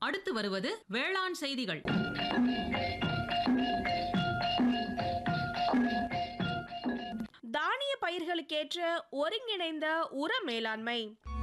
அடுத்து வருவது வேளாண் செய்திகள் தானிய பயிர்களுக்கேற்ற ஒருங்கிணைந்த உர மேலாண்மை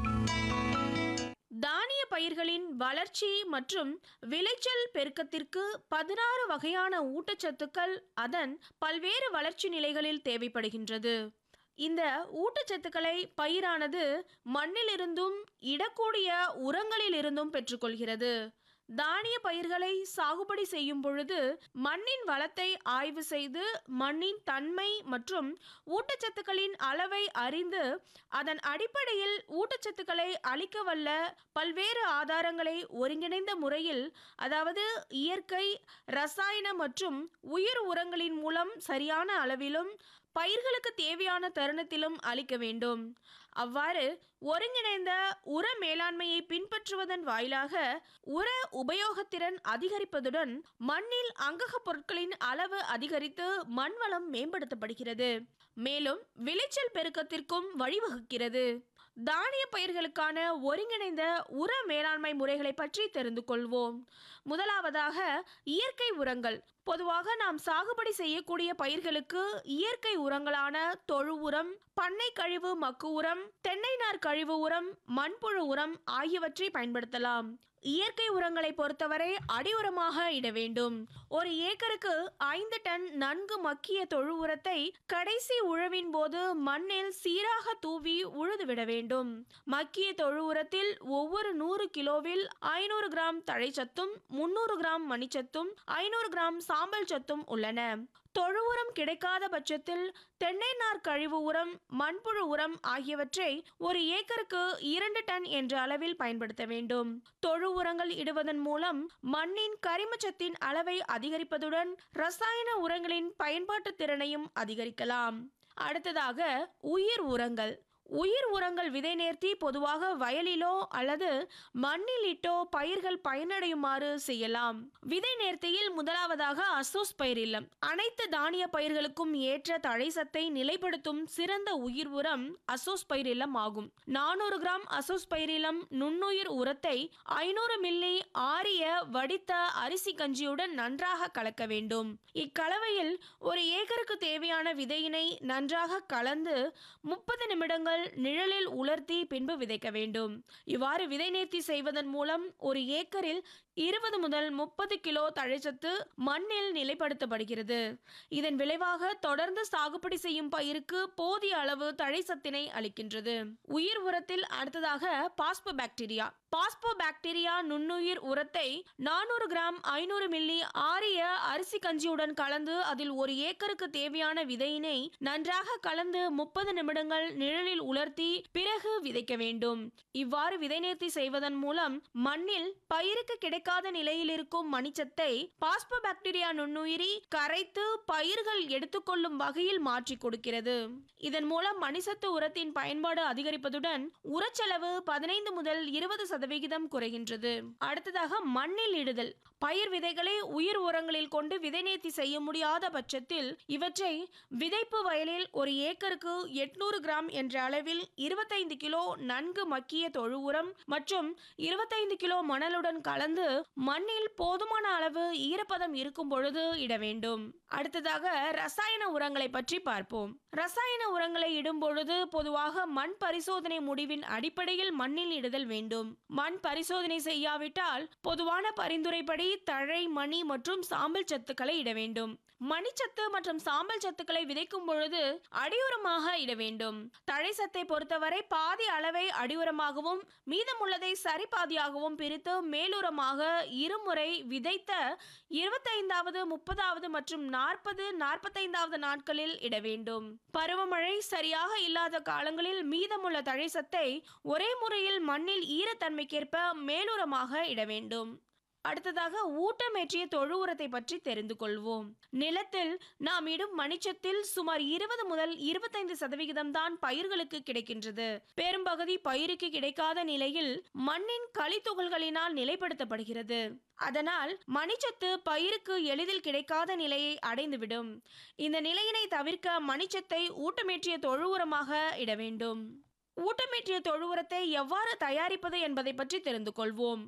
தானிய பயிர்களின் வளர்ச்சி மற்றும் விளைச்சல் பெருக்கத்திற்கு பதினாறு வகையான ஊட்டச்சத்துக்கள் அதன் பல்வேறு வளர்ச்சி நிலைகளில் தேவைப்படுகின்றது இந்த ஊட்டச்சத்துக்களை பயிரானது மண்ணிலிருந்தும் இடக்கூடிய உரங்களிலிருந்தும் பெற்றுக்கொள்கிறது தானிய பயிர்களை சாகுபடி செய்யும் பொழுது மண்ணின் வளத்தை ஆய்வு செய்து மண்ணின் தன்மை மற்றும் ஊட்டச்சத்துக்களின் அளவை அறிந்து அதன் அடிப்படையில் ஊட்டச்சத்துக்களை அளிக்க வல்ல பல்வேறு ஆதாரங்களை ஒருங்கிணைந்த முறையில் அதாவது இயற்கை ரசாயன மற்றும் உயிர் உரங்களின் மூலம் சரியான அளவிலும் பயிர்களுக்கு தேவையான தருணத்திலும் அளிக்க வேண்டும் அவ்வாறு ஒருங்கிணைந்த உர மேலாண்மையை பின்பற்றுவதன் வாயிலாக உர உபயோகத்திறன் அதிகரிப்பதுடன் மண்ணில் அங்கக பொருட்களின் அளவு அதிகரித்து மண்வளம் மேம்படுத்தப்படுகிறது மேலும் விளைச்சல் பெருக்கத்திற்கும் வழிவகுக்கிறது தானிய பயிர்களுக்கான ஒருங்கிணைந்த உர மேலாண்மை முறைகளை பற்றி தெரிந்து கொள்வோம் முதலாவதாக இயற்கை உரங்கள் பொதுவாக நாம் சாகுபடி செய்யக்கூடிய பயிர்களுக்கு இயற்கை உரங்களான தொழு உரம் பண்ணை கழிவு மக்கு உரம் தென்னை நார் கழிவு உரம் மண்புழு உரம் ஆகியவற்றை பயன்படுத்தலாம் இயற்கை உரங்களை பொறுத்தவரை அடி உரமாக இட வேண்டும் ஒரு ஏக்கருக்கு ஐந்து டன் நன்கு மக்கிய தொழு உரத்தை கடைசி உழவின் போது மண்ணில் சீராக தூவி உழுது விட வேண்டும் மக்கிய தொழு உரத்தில் ஒவ்வொரு நூறு கிலோவில் ஐநூறு கிராம் தழைச்சத்தும் முன்னூறு கிராம் மணிச்சத்தும் ஐநூறு கிராம் சாம்பல் சத்தும் உள்ளன தொழு உரம் கிடைக்காத பட்சத்தில் தென்னை நார் கழிவு உரம் மண்புழு உரம் ஆகியவற்றை ஒரு ஏக்கருக்கு இரண்டு டன் என்ற அளவில் பயன்படுத்த வேண்டும் தொழு உரங்கள் இடுவதன் மூலம் மண்ணின் கரிமச்சத்தின் அளவை அதிகரிப்பதுடன் ரசாயன உரங்களின் பயன்பாட்டு திறனையும் அதிகரிக்கலாம் அடுத்ததாக உயிர் உரங்கள் உயிர் உரங்கள் விதை நேர்த்தி பொதுவாக வயலிலோ அல்லது மண்ணில் இட்டோ பயிர்கள் பயனடையுமாறு செய்யலாம் விதை நேர்த்தியில் முதலாவதாக அசோஸ் பயிரில்லம் அனைத்து தானிய பயிர்களுக்கும் ஏற்ற தழைசத்தை நிலைப்படுத்தும் சிறந்த உயிர் உரம் அசோஸ் பயிரில்லம் ஆகும் நானூறு கிராம் அசோஸ் பயிரிலம் நுண்ணுயிர் உரத்தை ஐநூறு மில்லி ஆரிய வடித்த அரிசி கஞ்சியுடன் நன்றாக கலக்க வேண்டும் இக்கலவையில் ஒரு ஏக்கருக்கு தேவையான விதையினை நன்றாக கலந்து முப்பது நிமிடங்கள் நிழலில் உலர்த்தி பின்பு விதைக்க வேண்டும் இவ்வாறு விதை நேர்த்தி செய்வதன் மூலம் ஒரு ஏக்கரில் இருபது முதல் முப்பது கிலோ தழைச்சத்து மண்ணில் நிலைப்படுத்தப்படுகிறது இதன் விளைவாக தொடர்ந்து சாகுபடி செய்யும் பயிருக்கு போதிய அளவு தழைச்சத்தினை அளிக்கின்றது உயிர் உரத்தில் அடுத்ததாக பாஸ்போ பாக்டீரியா பாஸ்போ பாக்டீரியா நுண்ணுயிர் உரத்தை நானூறு கிராம் ஐநூறு மில்லி ஆரிய அரிசி கஞ்சியுடன் கலந்து அதில் ஒரு ஏக்கருக்கு தேவையான விதையினை நன்றாக கலந்து முப்பது நிமிடங்கள் நிழலில் உலர்த்தி பிறகு விதைக்க வேண்டும் இவ்வாறு விதை நேர்த்தி செய்வதன் மூலம் மண்ணில் பயிருக்கு கிடைக்காத நிலையில் இருக்கும் மணிச்சத்தை பாஸ்போ பாக்டீரியா நுண்ணுயிரி கரைத்து பயிர்கள் எடுத்துக்கொள்ளும் வகையில் மாற்றி கொடுக்கிறது இதன் மூலம் மணிசத்து உரத்தின் பயன்பாடு அதிகரிப்பதுடன் உரச்செலவு பதினைந்து முதல் இருபது சதவிகிதம் குறைகின்றது அடுத்ததாக மண்ணில் இடுதல் பயிர் விதைகளை உயிர் உரங்களில் கொண்டு விதை நேர்த்தி செய்ய முடியாத பட்சத்தில் இவற்றை விதைப்பு வயலில் ஒரு ஏக்கருக்கு எட்நூறு கிராம் என்ற அளவில் இருபத்தைந்து கிலோ நன்கு மக்கிய தொழு உரம் மற்றும் இருபத்தைந்து கிலோ மணலுடன் கலந்து மண்ணில் போதுமான அளவு ஈரப்பதம் இருக்கும் பொழுது இட வேண்டும் அடுத்ததாக ரசாயன உரங்களை பற்றி பார்ப்போம் ரசாயன உரங்களை இடும் பொழுது பொதுவாக மண் பரிசோதனை முடிவின் அடிப்படையில் மண்ணில் இடுதல் வேண்டும் மண் பரிசோதனை செய்யாவிட்டால் பொதுவான பரிந்துரைப்படி தழை மணி மற்றும் சாம்பல் சத்துக்களை இட வேண்டும் மணிச்சத்து மற்றும் சாம்பல் சத்துக்களை விதைக்கும் பொழுது அடியுரமாக இட வேண்டும் தழை சத்தை பொறுத்தவரை பாதி அளவை அடியுரமாகவும் மீதமுள்ளதை சரிபாதியாகவும் பிரித்து மேலுரமாக இருமுறை விதைத்த இருபத்தைந்தாவது முப்பதாவது மற்றும் நாற்பது நாற்பத்தைந்தாவது நாட்களில் இட வேண்டும் பருவமழை சரியாக இல்லாத காலங்களில் மீதமுள்ள தழைசத்தை ஒரே முறையில் மண்ணில் ஈரத்தன்மைக்கேற்ப மேலுரமாக இட வேண்டும் அடுத்ததாக ஊட்டமேற்றிய தொழு உரத்தை பற்றி தெரிந்து கொள்வோம் நிலத்தில் நாம் இடும் மணிச்சத்தில் சுமார் இருபது முதல் இருபத்தைந்து சதவிகிதம் தான் பயிர்களுக்கு கிடைக்கின்றது பெரும்பகுதி பயிருக்கு கிடைக்காத நிலையில் மண்ணின் களித்துகள்களினால் நிலைப்படுத்தப்படுகிறது அதனால் மணிச்சத்து பயிருக்கு எளிதில் கிடைக்காத நிலையை அடைந்துவிடும் இந்த நிலையினை தவிர்க்க மணிச்சத்தை ஊட்டமேற்றிய தொழு உரமாக இட வேண்டும் ஊட்டமேற்றிய தொழு உரத்தை எவ்வாறு தயாரிப்பது என்பதை பற்றி தெரிந்து கொள்வோம்